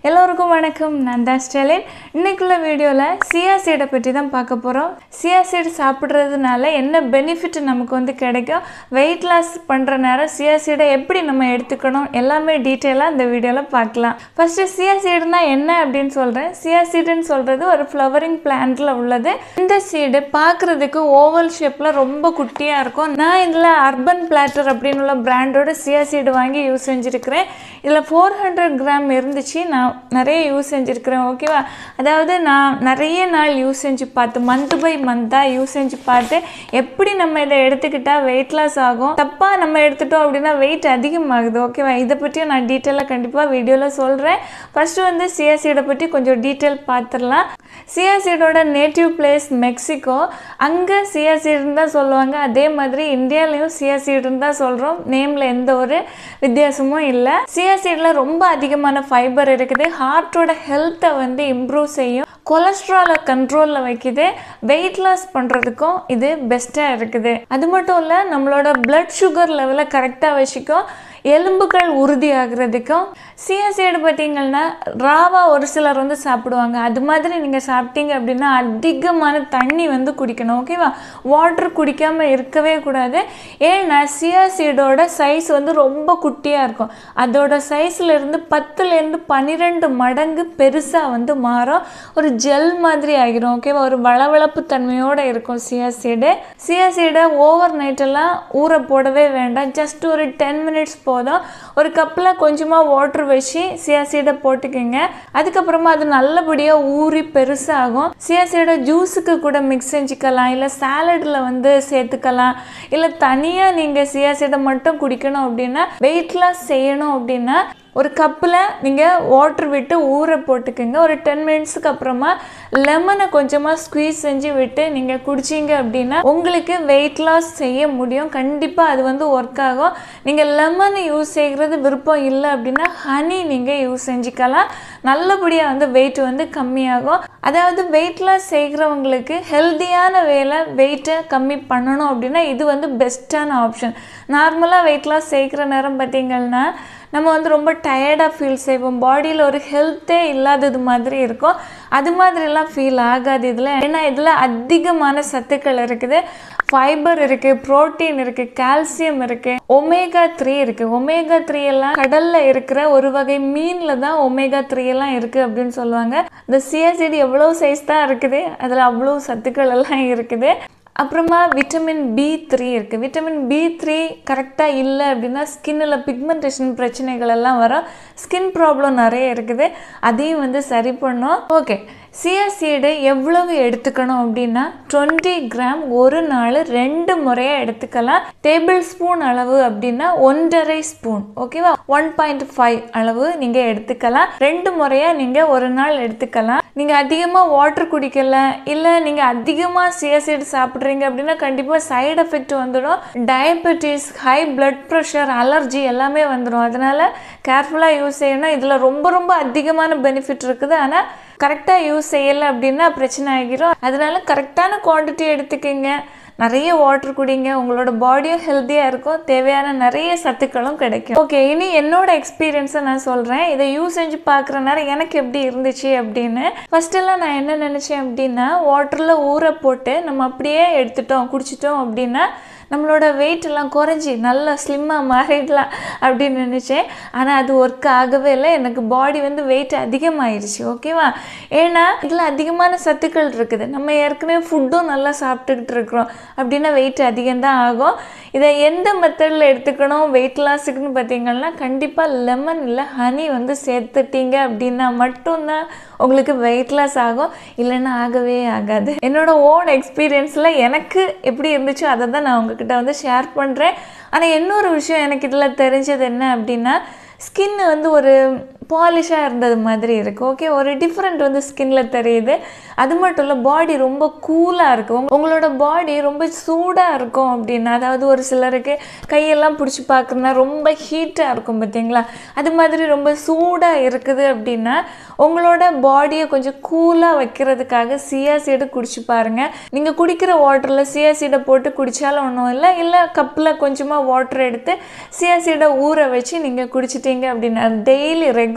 எல்லோருக்கும் வணக்கம் நான் தான் ஸ்டெலின் இன்னைக்குள்ள வீடியோவில் சியா சீடை பற்றி தான் பார்க்க போகிறோம் சியா சீடு சாப்பிட்றதுனால என்ன பெனிஃபிட் நமக்கு வந்து கிடைக்கும் வெயிட் லாஸ் பண்ணுற நேரம் சியா சீடை எப்படி நம்ம எடுத்துக்கணும் எல்லாமே டீட்டெயிலாக இந்த வீடியோவில் பார்க்கலாம் ஃபஸ்ட்டு சியா சீடுனா என்ன அப்படின்னு சொல்கிறேன் சியா சீடுன்னு சொல்கிறது ஒரு ஃப்ளவரிங் பிளான்ட்டில் உள்ளது இந்த சீடு பார்க்குறதுக்கு ஓவல் ஷேப்பில் ரொம்ப குட்டியாக இருக்கும் நான் இதில் அர்பன் பிளாட்டர் அப்படின்னு உள்ள பிராண்டோட சியா சீடு வாங்கி யூஸ் செஞ்சுருக்கிறேன் இதில் ஃபோர் ஹண்ட்ரட் கிராம் இருந்துச்சு நான் நிறைய யூஸ் செஞ்சுருக்கிறேன் ஓகேவா அதாவது நான் நிறைய நாள் யூஸ் செஞ்சு பார்த்து மந்த் பை மந்த்தாக யூஸ் செஞ்சு பார்த்து எப்படி நம்ம இதை எடுத்துக்கிட்டால் வெயிட் லாஸ் ஆகும் தப்பாக நம்ம எடுத்துட்டோம் அப்படின்னா வெயிட் அதிகமாகுது ஓகேவா இதை பற்றியும் நான் டீட்டெயிலாக கண்டிப்பாக வீடியோவில் சொல்கிறேன் ஃபஸ்ட்டு வந்து சியாசீடை பற்றி கொஞ்சம் டீட்டெயில் பார்த்துடலாம் சியாசீடோட நேட்டிவ் பிளேஸ் மெக்சிகோ அங்கே சியாசீடுன்னு தான் சொல்லுவாங்க அதே மாதிரி இந்தியாலையும் சியாசீடுன்னு தான் சொல்கிறோம் நேமில் எந்த ஒரு வித்தியாசமும் இல்லை சியாசீடில் ரொம்ப அதிகமான ஃபைபர் இருக்குது ஹார்ட்டோட ஹெல்த்தை வந்து இம்ப்ரூவ் செய்யும் கொலஸ்ட்ராலை கண்ட்ரோலில் வைக்குது வெயிட் லாஸ் பண்ணுறதுக்கும் இது பெஸ்ட்டாக இருக்குது அது மட்டும் இல்லை நம்மளோட பிளட் சுகர் லெவலை கரெக்டாக வச்சுக்கும் எலும்புகள் உறுதியாகிறதுக்கும் சியாசைடு பார்த்தீங்கன்னா ராவா ஒரு சிலர் வந்து சாப்பிடுவாங்க அது மாதிரி நீங்கள் சாப்பிட்டீங்க அப்படின்னா அதிகமான தண்ணி வந்து குடிக்கணும் ஓகேவா வாட்டர் குடிக்காமல் இருக்கவே கூடாது ஏன்னா சியாசீடோட சைஸ் வந்து ரொம்ப குட்டியாக இருக்கும் அதோட சைஸ்ல இருந்து பத்துலேருந்து பன்னிரெண்டு மடங்கு பெருசாக வந்து மாறும் ஒரு ஜெல் மாதிரி ஆகிரும் ஓகேவா ஒரு வளவளப்பு தன்மையோடு இருக்கும் சியாசீடு சியாசீடை ஓவர் நைட்டெல்லாம் ஊற போடவே வேண்டாம் ஜஸ்ட் ஒரு டென் மினிட்ஸ் போதும் ஒரு கப்பில் கொஞ்சமாக வாட்டர் வச்சு சியாசீடை போட்டுக்கோங்க அதுக்கப்புறமா அது நல்லபடியாக ஊறி பெருசாகும் சியாசீடை ஜூஸுக்கு கூட மிக்ஸ் செஞ்சுக்கலாம் இல்லை சாலடில் வந்து சேர்த்துக்கலாம் இல்லை தனியாக நீங்கள் சியாசீடை மட்டும் குடிக்கணும் அப்படின்னா வெயிட் லாஸ் செய்யணும் அப்படின்னா ஒரு கப்பில் நீங்கள் வாட்டர் விட்டு ஊற போட்டுக்கோங்க ஒரு டென் மினிட்ஸுக்கு அப்புறமா லெமனை கொஞ்சமாக ஸ்குவீஸ் செஞ்சு விட்டு நீங்கள் குடிச்சிங்க அப்படின்னா உங்களுக்கு வெயிட் லாஸ் செய்ய முடியும் கண்டிப்பாக அது வந்து ஒர்க் ஆகும் நீங்கள் லெமன் யூஸ் செய்கிறது விருப்பம் இல்லை அப்படின்னா ஹனி நீங்கள் யூஸ் செஞ்சுக்கலாம் நல்லபடியாக வந்து வெயிட் வந்து கம்மியாகும் அதாவது வெயிட் லாஸ் செய்கிறவங்களுக்கு ஹெல்த்தியான வேலை வெயிட்டை கம்மி பண்ணணும் அப்படின்னா இது வந்து பெஸ்ட்டான ஆப்ஷன் நார்மலாக வெயிட் லாஸ் செய்கிற நேரம் பார்த்தீங்கன்னா நம்ம வந்து ரொம்ப டயர்டாக ஃபீல் செய்வோம் பாடியில் ஒரு ஹெல்த்தே இல்லாதது மாதிரி இருக்கும் அது மாதிரிலாம் ஃபீல் ஆகாது இதில் ஏன்னா இதில் அதிகமான சத்துக்கள் இருக்குது ஃபைபர் இருக்குது ப்ரோட்டீன் இருக்குது கால்சியம் இருக்குது ஒமேகா த்ரீ இருக்குது ஒமேகா த்ரீ எல்லாம் கடலில் இருக்கிற ஒரு வகை மீனில் தான் ஒமேகா த்ரீ எல்லாம் இருக்குது அப்படின்னு சொல்லுவாங்க இந்த சியாசிடி எவ்வளோ சைஸ் தான் இருக்குது அதில் அவ்வளோ சத்துக்கள் எல்லாம் இருக்குது அப்புறமா விட்டமின் பி த்ரீ இருக்குது விட்டமின் பி த்ரீ கரெக்டாக இல்லை அப்படின்னா ஸ்கின்னில் பிக்மெண்டேஷன் பிரச்சனைகள் எல்லாம் வரும் ஸ்கின் ப்ராப்ளம் நிறைய இருக்குது அதையும் வந்து சரி பண்ணும் ஓகே சியாசீடு எவ்வளவு எடுத்துக்கணும் அப்படின்னா டுவெண்ட்டி கிராம் ஒரு நாள் ரெண்டு முறையாக எடுத்துக்கலாம் டேபிள் ஸ்பூன் அளவு அப்படின்னா ஒன்றரை ஸ்பூன் ஓகேவா ஒன் பாயிண்ட் ஃபைவ் அளவு நீங்கள் எடுத்துக்கலாம் ரெண்டு முறையாக நீங்கள் ஒரு நாள் எடுத்துக்கலாம் நீங்கள் அதிகமாக வாட்டர் குடிக்கல இல்லை நீங்கள் அதிகமாக சியாசீடு சாப்பிட்றீங்க அப்படின்னா கண்டிப்பாக சைடு எஃபெக்ட் வந்துடும் diabetes high blood pressure allergy எல்லாமே வந்துடும் அதனால் கேர்ஃபுல்லாக யூஸ் செய்யணும் இதில் ரொம்ப ரொம்ப அதிகமான பெனிஃபிட் இருக்குது ஆனால் கரெக்டாக யூஸ் செய்யலை அப்படின்னா பிரச்சனை ஆகிரும் அதனால கரெக்டான குவான்டிட்டி எடுத்துக்கோங்க நிறைய வாட்டர் குடிங்க உங்களோட பாடியும் ஹெல்த்தியாக இருக்கும் தேவையான நிறைய சத்துக்களும் கிடைக்கும் ஓகே இனி என்னோட எக்ஸ்பீரியன்ஸை நான் சொல்கிறேன் இதை யூஸ் செஞ்சு பார்க்குற நேரம் எனக்கு எப்படி இருந்துச்சு அப்படின்னு ஃபஸ்ட்டெல்லாம் நான் என்ன நினச்சேன் அப்படின்னா வாட்டரில் ஊற போட்டு நம்ம அப்படியே எடுத்துட்டோம் குடிச்சிட்டோம் அப்படின்னா நம்மளோட வெயிட் எல்லாம் குறைஞ்சி நல்லா ஸ்லிம்மாக மாறிடலாம் அப்படின்னு நினச்சேன் ஆனால் அது ஒர்க் ஆகவே இல்லை எனக்கு பாடி வந்து வெயிட் அதிகமாகிடுச்சு ஓகேவா ஏன்னா இதில் அதிகமான சத்துக்கள் இருக்குது நம்ம ஏற்கனவே ஃபுட்டும் நல்லா சாப்பிட்டுக்கிட்டு இருக்கிறோம் அப்படின்னா வெயிட் அதிகம்தான் ஆகும் இதை எந்த மெத்தடில் எடுத்துக்கணும் வெயிட் லாஸுக்குன்னு பார்த்தீங்கன்னா கண்டிப்பாக லெமன் இல்லை ஹனி வந்து சேர்த்துட்டீங்க அப்படின்னா மட்டும்தான் உங்களுக்கு வெயிட் லாஸ் ஆகும் இல்லைன்னா ஆகவே ஆகாது என்னோட ஓன் எக்ஸ்பீரியன்ஸில் எனக்கு எப்படி இருந்துச்சோ அதை தான் நான் உங்ககிட்ட வந்து ஷேர் பண்ணுறேன் ஆனால் இன்னொரு விஷயம் எனக்கு இதில் தெரிஞ்சது என்ன அப்படின்னா ஸ்கின் வந்து ஒரு பாலிஷாக இருந்தது மாதிரி இருக்குது ஓகே ஒரு டிஃப்ரெண்ட் வந்து ஸ்கின்ல தெரியுது அது மட்டும் இல்லை பாடி ரொம்ப கூலாக இருக்கும் உங்களோட பாடி ரொம்ப சூடாக இருக்கும் அப்படின்னா அதாவது ஒரு சிலருக்கு கையெல்லாம் பிடிச்சி பார்க்குறதுனா ரொம்ப ஹீட்டாக இருக்கும் பார்த்தீங்களா அது மாதிரி ரொம்ப சூடாக இருக்குது அப்படின்னா உங்களோட பாடியை கொஞ்சம் கூலாக வைக்கிறதுக்காக சியாசீடு குடிச்சு பாருங்கள் நீங்கள் குடிக்கிற வாட்டரில் சியாசீடை போட்டு குடித்தாலும் ஒன்றும் இல்லை இல்லை கப்பில் கொஞ்சமாக வாட்டர் எடுத்து சியாசீடை ஊற வச்சு நீங்கள் குடிச்சிட்டீங்க அப்படின்னா டெய்லி ரெகுலர்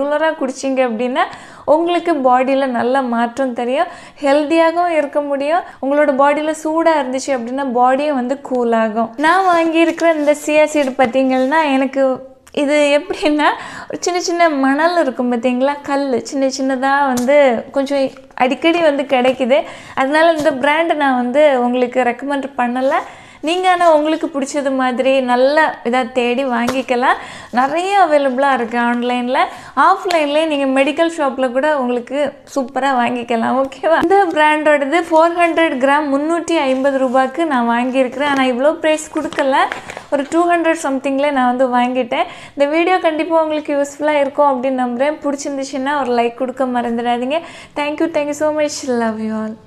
ரெகுலராக குடிச்சிங்க அப்படின்னா உங்களுக்கு பாடியில் நல்ல மாற்றம் தெரியும் ஹெல்த்தியாகவும் இருக்க முடியும் உங்களோட பாடியில் சூடாக இருந்துச்சு அப்படின்னா பாடியும் வந்து கூல் ஆகும் நான் வாங்கியிருக்கிற இந்த சியா சீடு பார்த்தீங்கன்னா எனக்கு இது எப்படின்னா ஒரு சின்ன சின்ன மணல் இருக்கும் பார்த்தீங்களா கல் சின்ன சின்னதாக வந்து கொஞ்சம் அடிக்கடி வந்து கிடைக்குது அதனால இந்த பிராண்டு நான் வந்து உங்களுக்கு ரெக்கமெண்ட் பண்ணலை நீங்கள் ஆனால் உங்களுக்கு பிடிச்சது மாதிரி நல்ல இதாக தேடி வாங்கிக்கலாம் நிறைய அவைலபிளாக இருக்குது ஆன்லைனில் ஆஃப்லைன்லேயே நீங்கள் மெடிக்கல் ஷாப்பில் கூட உங்களுக்கு சூப்பராக வாங்கிக்கலாம் ஓகேவா இந்த பிராண்டோடது ஃபோர் ஹண்ட்ரட் கிராம் முந்நூற்றி ஐம்பது ரூபாய்க்கு நான் வாங்கியிருக்கிறேன் ஆனால் இவ்வளோ ப்ரைஸ் கொடுக்கல ஒரு டூ ஹண்ட்ரட் சம்திங்கில் நான் வந்து வாங்கிட்டேன் இந்த வீடியோ கண்டிப்பாக உங்களுக்கு யூஸ்ஃபுல்லாக இருக்கும் அப்படின்னு நம்புகிறேன் பிடிச்சிருந்துச்சுன்னா ஒரு லைக் கொடுக்க மறந்துடாதீங்க thank you thank you so much love you all